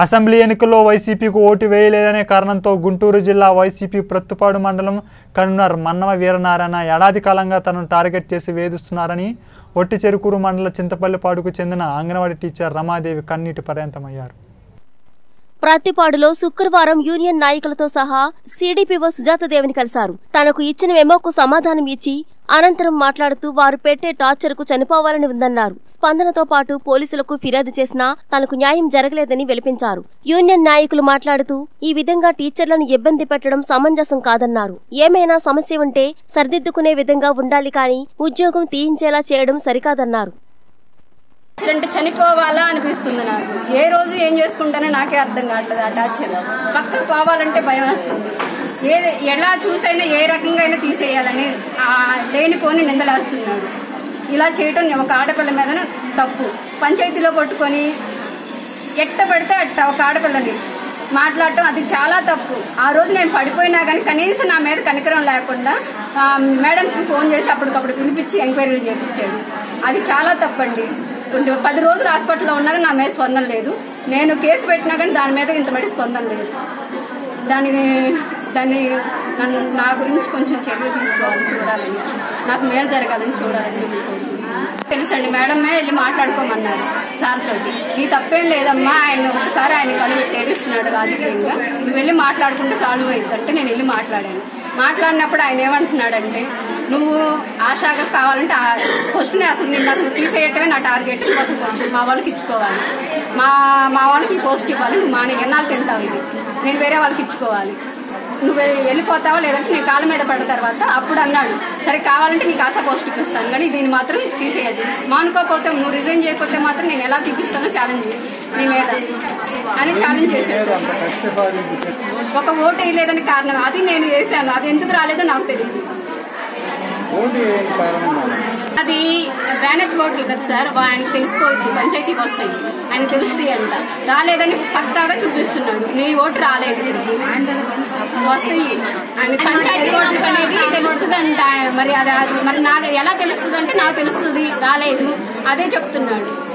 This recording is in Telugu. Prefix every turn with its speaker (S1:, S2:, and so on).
S1: అసెంబ్లీ ఎన్నికల్లో వైసీపీకి ఓటు వేయలేదనే కారణంతో గుంటూరు జిల్లా వైసీపీ ప్రత్తుపాడు మండలం కన్వీనర్ మన్నవ వీరనారాయణ ఏడాది కాలంగా తనను టార్గెట్ చేసి వేధిస్తున్నారని ఒట్టి చెరుకూరు మండల చింతపల్లిపాడుకు చెందిన అంగన్వాడీ టీచర్ రమాదేవి కన్నీటి పర్యంతమయ్యారు
S2: ప్రత్తిపాడులో శుక్రవారం యూనియన్ నాయకులతో సహా సీడీపీఓ సుజాతదేవిని కలిశారు తనకు ఇచ్చిన మెమోకు సమాధానం ఇచ్చి అనంతరం మాట్లాడుతూ వారు పెట్టే టార్చర్కు చనిపోవాలని ఉందన్నారు స్పందనతో పాటు పోలీసులకు ఫిర్యాదు చేసినా తనకు న్యాయం జరగలేదని వెలిపించారు యూనియన్ నాయకులు మాట్లాడుతూ ఈ విధంగా టీచర్లను ఇబ్బంది పెట్టడం సమంజసం కాదన్నారు ఏమైనా సమస్య ఉంటే సరిదిద్దుకునే విధంగా ఉండాలి కానీ ఉద్యోగం తీయించేలా చేయడం సరికాదన్నారు
S3: అంటే చనిపోవాలా అనిపిస్తుంది నాకు ఏ రోజు ఏం చేసుకుంటానో నాకే అర్థం కావట్లేదు ఆ టార్చర్ పక్క పోవాలంటే భయం వస్తుంది ఏ ఎలా చూసైనా ఏ రకంగా అయినా తీసేయాలని ఆ లేనిపోని నిందలేస్తున్నాడు ఇలా చేయటం ఒక ఆడపిల్ల మీద తప్పు పంచాయతీలో కొట్టుకొని ఎట్ట పడితే అట్ట ఒక ఆడపిల్లని మాట్లాడటం అది చాలా తప్పు ఆ రోజు నేను పడిపోయినా కానీ కనీసం నా మీద కనికరం లేకుండా ఆ, మేడమ్స్కి ఫోన్ చేసి అప్పటికప్పుడు పిలిపించి ఎంక్వైరీలు చేయించాడు అది చాలా తప్పండి కొంచెం పది రోజులు హాస్పిటల్లో ఉన్నా కానీ నా మీద స్పందన లేదు నేను కేసు పెట్టినా కానీ దాని మీద ఇంతమటి స్పందన లేదు దాని దాన్ని నన్ను నా గురించి కొంచెం చర్య తీసుకోవాలని చూడాలని నాకు మేలు జరగాలని చూడాలని తెలుసండి మేడమే వెళ్ళి మాట్లాడుకోమన్నారు సార్ తోటి నీ తప్పేం లేదమ్మా ఆయన ఒకసారి ఆయన కళ్ళు ఏడుస్తున్నాడు రాజకీయంగా నువ్వు వెళ్ళి మాట్లాడుకుంటే సాల్వ్ అవుతుందంటే నేను వెళ్ళి మాట్లాడాను మాట్లాడినప్పుడు ఆయన ఏమంటున్నాడంటే నువ్వు ఆశాగా కావాలంటే ఫస్ట్నే అసలు నిన్ను అసలు తీసేయటమే నా టార్గెట్ అసలు వద్దు. మా వాళ్ళకి ఇచ్చుకోవాలి మా మా వాళ్ళకి ఈ పోస్ట్ ఇవ్వాలి నువ్వు మా ఎన్నాళ్ళు తింటావు ఇది నేను వేరే వాళ్ళకి ఇచ్చుకోవాలి నువ్వు వెళ్ళిపోతావా లేదంటే నేను కాళ్ళ మీద పడ్డ తర్వాత అప్పుడు అన్నాడు సరే కావాలంటే నీకు ఆశ పోస్ట్ ఇప్పిస్తాను కానీ దీన్ని మాత్రం తీసేయద్దు మానుకోకపోతే నువ్వు రిజైన్ చేయకపోతే మాత్రం నేను ఎలా తీపిస్తానో ఛాలెంజ్ నీ మీద అని ఛాలెంజ్ చేశాడు సార్ ఒక ఓటు వేయలేదని కారణం అది నేను వేసాను అది ఎందుకు రాలేదో నాకు తెలియదు అది బ్యానెట్ ఓట్లు కదా సార్ ఆయనకు తెలిసిపోయింది పంచాయతీకి వస్తాయి ఆయన తెలుస్తాయి అంట రాలేదని పక్కాగా చూపిస్తున్నాడు నీ ఓటు రాలేదు వస్తాయి ఆయన పంచాయతీ ఓట్లు అనేది తెలుస్తుంది అంట మరి అది అది- మరి నాకు ఎలా తెలుస్తుంది అంటే నాకు తెలుస్తుంది రాలేదు అదే చెప్తున్నాడు